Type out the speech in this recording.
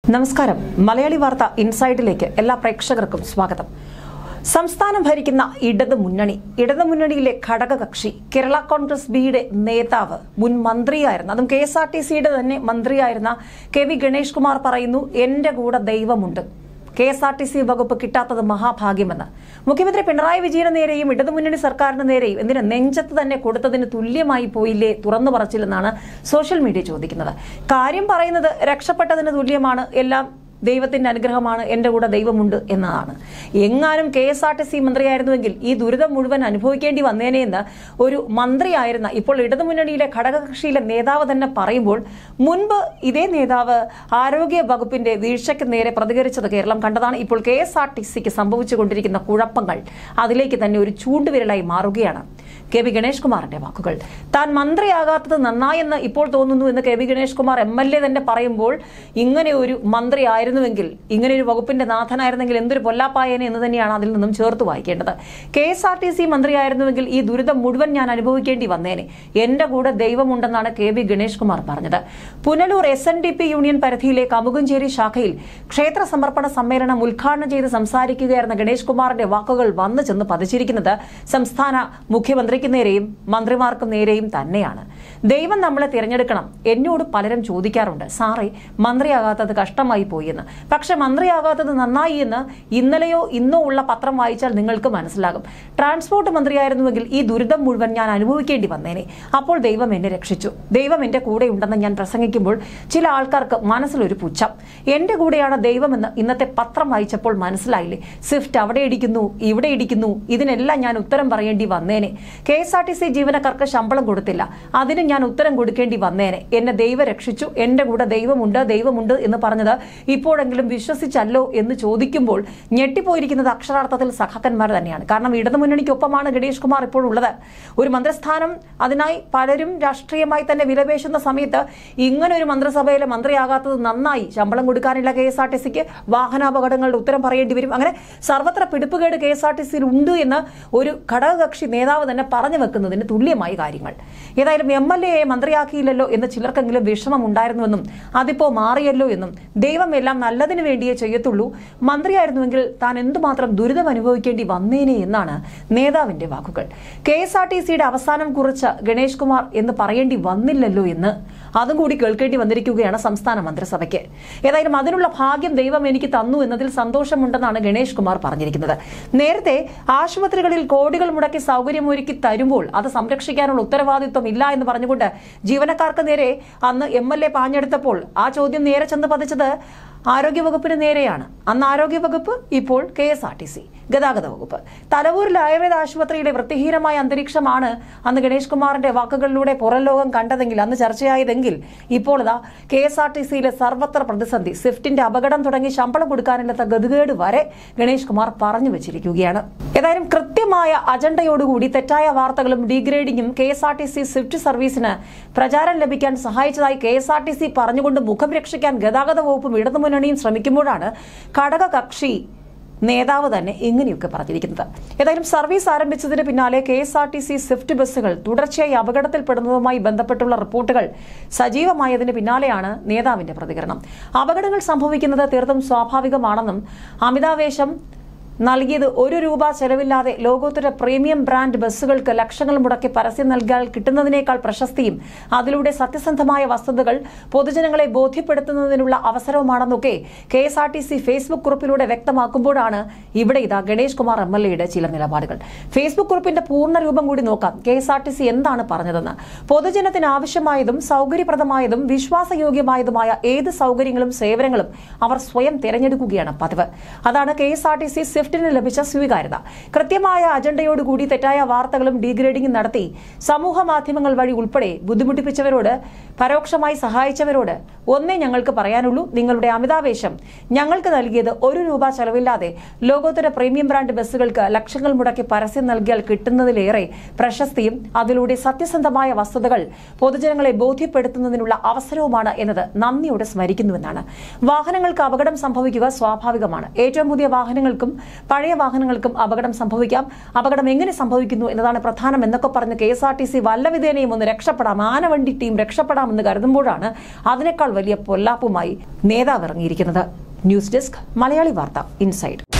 നമസ്കാരം മലയാളി വാർത്ത ഇൻസൈഡിലേക്ക് എല്ലാ പ്രേക്ഷകർക്കും സ്വാഗതം സംസ്ഥാനം ഭരിക്കുന്ന ഇടത് മുന്നണി ഇടത് മുന്നണിയിലെ ഘടകകക്ഷി കേരള കോൺഗ്രസ് ബിയുടെ നേതാവ് മുൻ മന്ത്രിയായിരുന്ന അതും കെ എസ് ആർ ടി സിയുടെ തന്നെ മന്ത്രിയായിരുന്ന കെ വി ഗണേഷ് കുമാർ പറയുന്നു എന്റെ കൂടെ ദൈവമുണ്ട് K S R T C വകുപ്പ് കിട്ടാത്തത് മഹാഭാഗ്യമെന്ന് മുഖ്യമന്ത്രി പിണറായി വിജയന് നേരെയും ഇടതുമുന്നണി സർക്കാരിന് നേരെയും എന്തിന് നെഞ്ചത്ത് തന്നെ കൊടുത്തതിന് തുല്യമായി പോയില്ലേ തുറന്നു പറച്ചില്ലെന്നാണ് സോഷ്യൽ മീഡിയ ചോദിക്കുന്നത് കാര്യം പറയുന്നത് രക്ഷപ്പെട്ടതിന് തുല്യമാണ് എല്ലാം ദൈവത്തിന്റെ അനുഗ്രഹമാണ് എന്റെ കൂടെ ദൈവമുണ്ട് എന്നതാണ് എങ്ങാനും K S R T C മന്ത്രിയായിരുന്നുവെങ്കിൽ ഈ ദുരിതം മുഴുവൻ അനുഭവിക്കേണ്ടി വന്നേനെ എന്ന് ഒരു മന്ത്രിയായിരുന്ന ഇപ്പോൾ ഇടതുമുന്നണിയിലെ ഘടകകക്ഷിയിലെ നേതാവ് തന്നെ പറയുമ്പോൾ മുൻപ് ഇതേ നേതാവ് ആരോഗ്യ വകുപ്പിന്റെ വീഴ്ചയ്ക്ക് നേരെ പ്രതികരിച്ചത് കേരളം കണ്ടതാണ് ഇപ്പോൾ കെ എസ് ആർ ടി സിക്ക് സംഭവിച്ചുകൊണ്ടിരിക്കുന്ന കുഴപ്പങ്ങൾ അതിലേക്ക് തന്നെ ഒരു ചൂണ്ടുവിരലായി മാറുകയാണ് കെ വി ഗണേഷ് കുമാറിന്റെ വാക്കുകൾ താൻ മന്ത്രിയാകാത്തത് നന്നായെന്ന് ഇപ്പോൾ തോന്നുന്നു എന്ന് K V Ganesh Kumar M L A തന്നെ പറയുമ്പോൾ ഇങ്ങനെ ഒരു മന്ത്രി ആയിരുന്നുവെങ്കിൽ ഇങ്ങനെ ഒരു വകുപ്പിന്റെ നാഥനായിരുന്നെങ്കിൽ എന്തൊരു പൊല്ലാപ്പായനെ എന്ന് തന്നെയാണ് അതിൽ നിന്നും ചേർത്ത് വായിക്കേണ്ടത് K S R T C മന്ത്രിയായിരുന്നുവെങ്കിൽ ഈ ദുരിതം മുഴുവൻ ഞാൻ അനുഭവിക്കേണ്ടി വന്നേനെ എന്റെ കൂടെ ദൈവമുണ്ടെന്നാണ് കെ വി ഗണേഷ് കുമാർ പറഞ്ഞത് Punalur S N D P union പരിധിയിലെ കമുകുഞ്ചേരി ശാഖയിൽ ക്ഷേത്ര സമർപ്പണ സമ്മേളനം ഉദ്ഘാടനം ചെയ്ത് സംസാരിക്കുകയായിരുന്ന ഗണേഷ് കുമാറിന്റെ വാക്കുകൾ വന്നു ചെന്ന് പതിച്ചിരിക്കുന്നത് സംസ്ഥാന മുഖ്യമന്ത്രിക്ക് നേരെയും മന്ത്രിമാർക്കും നേരെയും തന്നെയാണ് ദൈവം നമ്മളെ തിരഞ്ഞെടുക്കണം എന്നോട് പലരും ചോദിക്കാറുണ്ട് സാറേ മന്ത്രിയാകാത്തത് കഷ്ടമായി പോയി എന്ന് പക്ഷെ മന്ത്രിയാകാത്തത് നന്നായി എന്ന് ഇന്നലെയോ ഇന്നോ ഉള്ള പത്രം വായിച്ചാൽ നിങ്ങൾക്ക് മനസ്സിലാകും ട്രാൻസ്പോർട്ട് മന്ത്രിയായിരുന്നുവെങ്കിൽ ഈ ദുരിതം മുഴുവൻ ഞാൻ അനുഭവിക്കേണ്ടി വന്നേനെ അപ്പോൾ ദൈവം എന്നെ രക്ഷിച്ചു ദൈവം എന്റെ കൂടെ ഉണ്ടെന്ന് ഞാൻ പ്രസംഗിക്കുമ്പോൾ ചില ആൾക്കാർക്ക് മനസ്സിലൊരു പുച്ഛം എന്റെ കൂടെയാണ് ദൈവമെന്ന് ഇന്നത്തെ പത്രം വായിച്ചപ്പോൾ മനസ്സിലായില്ലേ സ്വിഫ്റ്റ് അവിടെ ഇടിക്കുന്നു ഇവിടെ ഇടിക്കുന്നു ഇതിനെല്ലാം ഞാൻ ഉത്തരം പറയേണ്ടി വന്നേനെ K S R T C ജീവനക്കാർക്ക് ശമ്പളം കൊടുത്തില്ല അതിന് ഞാൻ ഉത്തരം കൊടുക്കേണ്ടി വന്നേനെ എന്നെ ദൈവം രക്ഷിച്ചു എന്റെ കൂടെ ദൈവമുണ്ട് ദൈവമുണ്ട് എന്ന് പറഞ്ഞത് ഇപ്പോഴെങ്കിലും വിശ്വസിച്ചല്ലോ എന്ന് ചോദിക്കുമ്പോൾ ഞെട്ടിപ്പോയിരിക്കുന്നത് അക്ഷരാർത്ഥത്തിൽ സഖാക്കന്മാർ തന്നെയാണ് കാരണം ഇടതുമുന്നണിക്കൊപ്പമാണ് ഗണേഷ് കുമാർ ഇപ്പോൾ ഉള്ളത് ഒരു മന്ത്രിസ്ഥാനം അതിനായി പലരും രാഷ്ട്രീയമായി തന്നെ വിലപേശുന്ന സമയത്ത് ഇങ്ങനെ ഒരു മന്ത്രിസഭയിലെ മന്ത്രിയാകാത്തത് നന്നായി ശമ്പളം കൊടുക്കാനില്ല കെ എസ് ആർ ടി സിക്ക് വാഹനാപകടങ്ങളുടെ ഉത്തരം പറയേണ്ടി വരും അങ്ങനെ സർവത്ര പിടിപ്പുകേട് കെ എസ് ആർ ടി സിയിൽ ഉണ്ട് എന്ന് ഒരു ഘടകകക്ഷി നേതാവ് തന്നെ പറഞ്ഞു വെക്കുന്നതിന് തുല്യമായി കാര്യങ്ങൾ ഏതായാലും എം എൽ എയെ മന്ത്രിയാക്കിയില്ലല്ലോ എന്ന് ചിലർക്കെങ്കിലും വിഷമം ഉണ്ടായിരുന്നുവെന്നും അതിപ്പോ മാറിയല്ലോ എന്നും ദൈവം എല്ലാം നല്ലതിനു വേണ്ടിയേ ചെയ്യത്തുള്ളൂ മന്ത്രിയായിരുന്നുവെങ്കിൽ താൻ എന്തുമാത്രം ദുരിതം അനുഭവിക്കേണ്ടി വന്നേനെ എന്നാണ് നേതാവിന്റെ വാക്കുകൾ കെ എസ് ആർ ടി സിയുടെ അവസാനം കുറിച്ച ഗണേഷ് കുമാർ എന്ന് പറയേണ്ടി വന്നില്ലല്ലോ എന്ന് അതും കൂടി കേൾക്കേണ്ടി വന്നിരിക്കുകയാണ് സംസ്ഥാന മന്ത്രിസഭയ്ക്ക് ഏതായാലും അതിനുള്ള ഭാഗ്യം ദൈവം എനിക്ക് തന്നു എന്നതിൽ സന്തോഷമുണ്ടെന്നാണ് ഗണേഷ് കുമാർ പറഞ്ഞിരിക്കുന്നത് നേരത്തെ ആശുപത്രികളിൽ കോടികൾ മുടക്കി സൗകര്യമൊരുക്കി തരുമ്പോൾ അത് സംരക്ഷിക്കാനുള്ള ഉത്തരവാദിത്വം ഇല്ല എന്ന് പറഞ്ഞുകൊണ്ട് ജീവനക്കാർക്ക് നേരെ അന്ന് എം എൽ എ പാഞ്ഞെടുത്തപ്പോൾ ആ ചോദ്യം നേരെ ചെന്ന് പതിച്ചത് ആരോഗ്യവകുപ്പിന് നേരെയാണ് അന്ന് ആരോഗ്യവകുപ്പ് ഇപ്പോൾ K S R T C ഗതാഗത വകുപ്പ് തലവൂരിൽ ആയുർവേദ ആശുപത്രിയുടെ വൃത്തിഹീനമായ അന്തരീക്ഷമാണ് അന്ന് ഗണേഷ് കുമാറിന്റെ വാക്കുകളിലൂടെ പുറം ലോകം കണ്ടതെങ്കിൽ അന്ന് ചർച്ചയായതെങ്കിൽ ഇപ്പോൾ ഇതാ കെ എസ് ആർ ടി സിയിലെ സർവത്ര പ്രതിസന്ധി സ്വിഫ്റ്റിന്റെ അപകടം തുടങ്ങി ശമ്പളം കൊടുക്കാനില്ലാത്ത ഗതികേട് വരെ ഗണേഷ് കുമാർ പറഞ്ഞു വെച്ചിരിക്കുകയാണ് ഏതായാലും കൃത്യമായ അജണ്ടയോടുകൂടി തെറ്റായ വാർത്തകളും ഡീഗ്രേഡിംഗും K S R T C swift സർവീസിന് പ്രചാരം ലഭിക്കാൻ സഹായിച്ചതായി K S R T C പറഞ്ഞുകൊണ്ട് മുഖം രക്ഷിക്കാൻ ഗതാഗത വകുപ്പും ഇടതുമുന്നണിയും ശ്രമിക്കുമ്പോഴാണ് ഘടകകക്ഷി നേതാവ് തന്നെ ഇങ്ങനെയൊക്കെ പറഞ്ഞിരിക്കുന്നത് ഏതായാലും സർവീസ് ആരംഭിച്ചതിന് പിന്നാലെ K S R T C swift ബസ്സുകൾ തുടർച്ചയായി അപകടത്തിൽപ്പെടുന്നതുമായി ബന്ധപ്പെട്ടുള്ള റിപ്പോർട്ടുകൾ സജീവമായതിന് പിന്നാലെയാണ് നേതാവിന്റെ പ്രതികരണം അപകടങ്ങൾ സംഭവിക്കുന്നത് തീർത്തും സ്വാഭാവികമാണെന്നും അമിതാവേശം നൽകിയത് ഒരു രൂപ ചെലവില്ലാതെ ലോകോത്തര പ്രീമിയം ബ്രാൻഡ് ബസ്സുകൾക്ക് ലക്ഷങ്ങൾ മുടക്കി പരസ്യം നൽകിയാൽ കിട്ടുന്നതിനേക്കാൾ പ്രശസ്തിയും അതിലൂടെ സത്യസന്ധമായ വസ്തുതകൾ പൊതുജനങ്ങളെ ബോധ്യപ്പെടുത്തുന്നതിനുള്ള അവസരവുമാണെന്നൊക്കെ K S R T C Facebook കുറിപ്പിലൂടെ വ്യക്തമാക്കുമ്പോഴാണ് ഇവിടെ ഇതാ ഗണേഷ് കുമാർ എം എൽ എയുടെ ചില നിലപാടുകൾ ഫേസ്ബുക്ക് കുറിപ്പിന്റെ പൂർണ്ണ രൂപം കൂടി നോക്കാം K S R T C എന്താണ് പറഞ്ഞതെന്ന് പൊതുജനത്തിന് ആവശ്യമായതും സൗകര്യപ്രദമായതും വിശ്വാസയോഗ്യമായതുമായ ഏത് സൗകര്യങ്ങളും സേവനങ്ങളും അവർ സ്വയം തിരഞ്ഞെടുക്കുകയാണ് പതിവ് അതാണ് K S R T C സ്വിഫ്റ്റിന് ലഭിച്ച സ്വീകാര്യത കൃത്യമായ അജണ്ടയോടുകൂടി തെറ്റായ വാർത്തകളും ഡീഗ്രേഡിംഗും നടത്തി സമൂഹ മാധ്യമങ്ങൾ വഴി ഉൾപ്പെടെ ബുദ്ധിമുട്ടിപ്പിച്ചവരോട് പരോക്ഷമായി സഹായിച്ചവരോട് ഒന്നേ ഞങ്ങൾക്ക് പറയാനുള്ളൂ നിങ്ങളുടെ അമിതാവേശം ഞങ്ങൾക്ക് നൽകിയത് ഒരു രൂപ ചെലവില്ലാതെ ലോകോത്തര പ്രീമിയം ബ്രാൻഡ് ബസ്സുകൾക്ക് ലക്ഷങ്ങൾ മുടക്കി പരസ്യം നൽകിയാൽ കിട്ടുന്നതിലേറെ പ്രശസ്തിയും അതിലൂടെ സത്യസന്ധമായ വസ്തുതകൾ പൊതുജനങ്ങളെ ബോധ്യപ്പെടുത്തുന്നതിനുള്ള അവസരവുമാണ് എന്നത് നന്ദിയോടെ സ്മരിക്കുന്നുവെന്നാണ് വാഹനങ്ങൾക്ക് അപകടം സംഭവിക്കുക സ്വാഭാവികമാണ് ഏറ്റവും പുതിയ വാഹനങ്ങൾക്കും പഴയ വാഹനങ്ങൾക്കും അപകടം സംഭവിക്കാം അപകടം എങ്ങനെ സംഭവിക്കുന്നു എന്നതാണ് പ്രധാനം എന്നൊക്കെ പറഞ്ഞ് K S R T C വല്ലവിധേനയും ഒന്ന് രക്ഷപ്പെടാം ആനവണ്ടി ടീം രക്ഷപ്പെടാമെന്ന് കരുതുമ്പോഴാണ് അതിനേക്കാൾ വലിയ പൊല്ലാപ്പുമായി നേതാവ് ഇറങ്ങിയിരിക്കുന്നത് ന്യൂസ് ഡെസ്ക് മലയാളി വാർത്ത ഇൻസൈഡ്